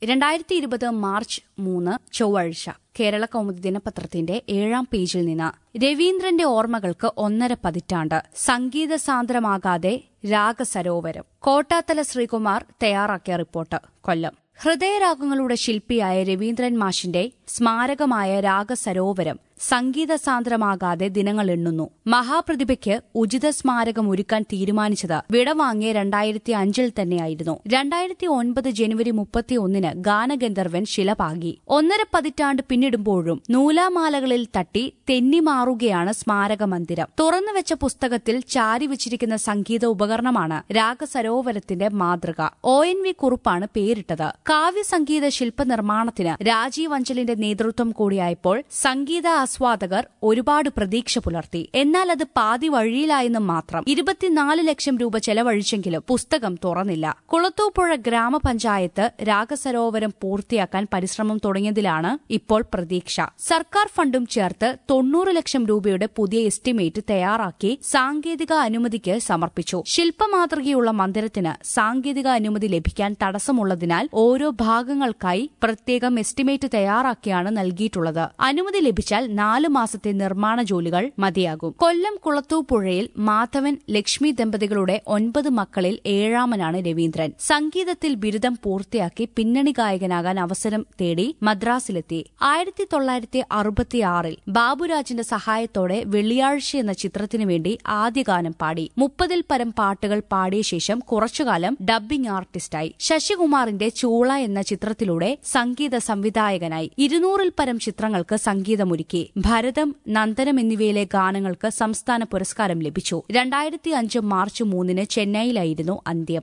രണ്ടായിരത്തി ഇരുപത് മാർച്ച് മൂന്ന് ചൊവ്വാഴ്ച കേരള കൗമുദി ദിനപത്രത്തിന്റെ ഏഴാം പേജിൽ നിന്ന് രവീന്ദ്രന്റെ ഓർമ്മകൾക്ക് ഒന്നര പതിറ്റാണ്ട് സംഗീത സാന്ദ്രമാകാതെ രാഗസരോവരം കോട്ടാത്തല ശ്രീകുമാർ തയ്യാറാക്കിയ റിപ്പോർട്ട് കൊല്ലം ഹൃദയരാഗങ്ങളുടെ ശില്പിയായ രവീന്ദ്രൻ മാഷിന്റെ സ്മാരകമായ രാഗസരോവരം സംഗീത സാന്ദ്രമാകാതെ ദിനങ്ങൾ എണ്ണുന്നു മഹാപ്രതിഭയ്ക്ക് ഉചിത സ്മാരകം ഒരുക്കാൻ തീരുമാനിച്ചത് വിടവാങ്ങിയ രണ്ടായിരത്തി അഞ്ചിൽ തന്നെയായിരുന്നു രണ്ടായിരത്തി ഒൻപത് ജനുവരി മുപ്പത്തിയൊന്നിന് ഗാനഗന്ധർവൻ ശിലപാകി ഒന്നര പതിറ്റാണ്ട് പിന്നിടുമ്പോഴും നൂലാമാലകളിൽ തട്ടി തെന്നിമാറുകയാണ് സ്മാരക മന്ദിരം തുറന്നുവെച്ച പുസ്തകത്തിൽ ചാരിവച്ചിരിക്കുന്ന സംഗീത ഉപകരണമാണ് രാഗസരോവരത്തിന്റെ മാതൃക ഒ എൻ വി കുറുപ്പാണ് പേരിട്ടത് കാവ്യസംഗീത ശില്പനിർമ്മാണത്തിന് രാജീവ് അഞ്ചലിന്റെ നേതൃത്വം കൂടിയായപ്പോൾ സംഗീത ആസ്വാദകർ ഒരുപാട് പ്രതീക്ഷ പുലർത്തി എന്നാൽ അത് പാതി വഴിയിലായെന്നും മാത്രം ഇരുപത്തിനാല് ലക്ഷം രൂപ ചെലവഴിച്ചെങ്കിലും പുസ്തകം തുറന്നില്ല കുളത്തൂപ്പുഴ ഗ്രാമപഞ്ചായത്ത് രാഗസരോവരം പൂർത്തിയാക്കാൻ പരിശ്രമം തുടങ്ങിയതിലാണ് ഇപ്പോൾ പ്രതീക്ഷ സർക്കാർ ഫണ്ടും ചേർത്ത് തൊണ്ണൂറ് ലക്ഷം രൂപയുടെ പുതിയ എസ്റ്റിമേറ്റ് തയ്യാറാക്കി സാങ്കേതിക അനുമതിക്ക് സമർപ്പിച്ചു ശില്പമാതൃകയുള്ള മന്ദിരത്തിന് സാങ്കേതിക അനുമതി ലഭിക്കാൻ തടസ്സമുള്ളതിനാൽ ഓരോ ഭാഗങ്ങൾക്കായി പ്രത്യേകം എസ്റ്റിമേറ്റ് തയ്യാറാക്കിയാണ് നൽകിയിട്ടുള്ളത് അനുമതി ലഭിച്ചാൽ നാല് മാസത്തെ നിർമ്മാണ ജോലികൾ മതിയാകും കൊല്ലം കുളത്തൂപ്പുഴയിൽ മാധവൻ ലക്ഷ്മി ദമ്പതികളുടെ ഒൻപത് മക്കളിൽ ഏഴാമനാണ് രവീന്ദ്രൻ സംഗീതത്തിൽ ബിരുദം പൂർത്തിയാക്കി പിന്നണി ഗായകനാകാൻ അവസരം തേടി മദ്രാസിലെത്തി ആയിരത്തി തൊള്ളായിരത്തി അറുപത്തിയാറിൽ ബാബുരാജിന്റെ സഹായത്തോടെ വെള്ളിയാഴ്ച എന്ന ചിത്രത്തിനു വേണ്ടി ആദ്യ ഗാനം പാടി മുപ്പതിൽ പരം പാട്ടുകൾ പാടിയ ശേഷം കുറച്ചുകാലം ഡബ്ബിംഗ് ആർട്ടിസ്റ്റായി ശശികുമാറിന്റെ ചൂള എന്ന ചിത്രത്തിലൂടെ സംഗീത സംവിധായകനായി ഇരുന്നൂറിൽ പരം ചിത്രങ്ങൾക്ക് സംഗീതമൊരുക്കി ഭരതം നന്ദനം എന്നിവയിലെ ഗാനങ്ങൾക്ക് സംസ്ഥാന പുരസ്കാരം ലഭിച്ചു രണ്ടായിരത്തി അഞ്ച് മാർച്ച് മൂന്നിന് ചെന്നൈയിലായിരുന്നു അന്ത്യം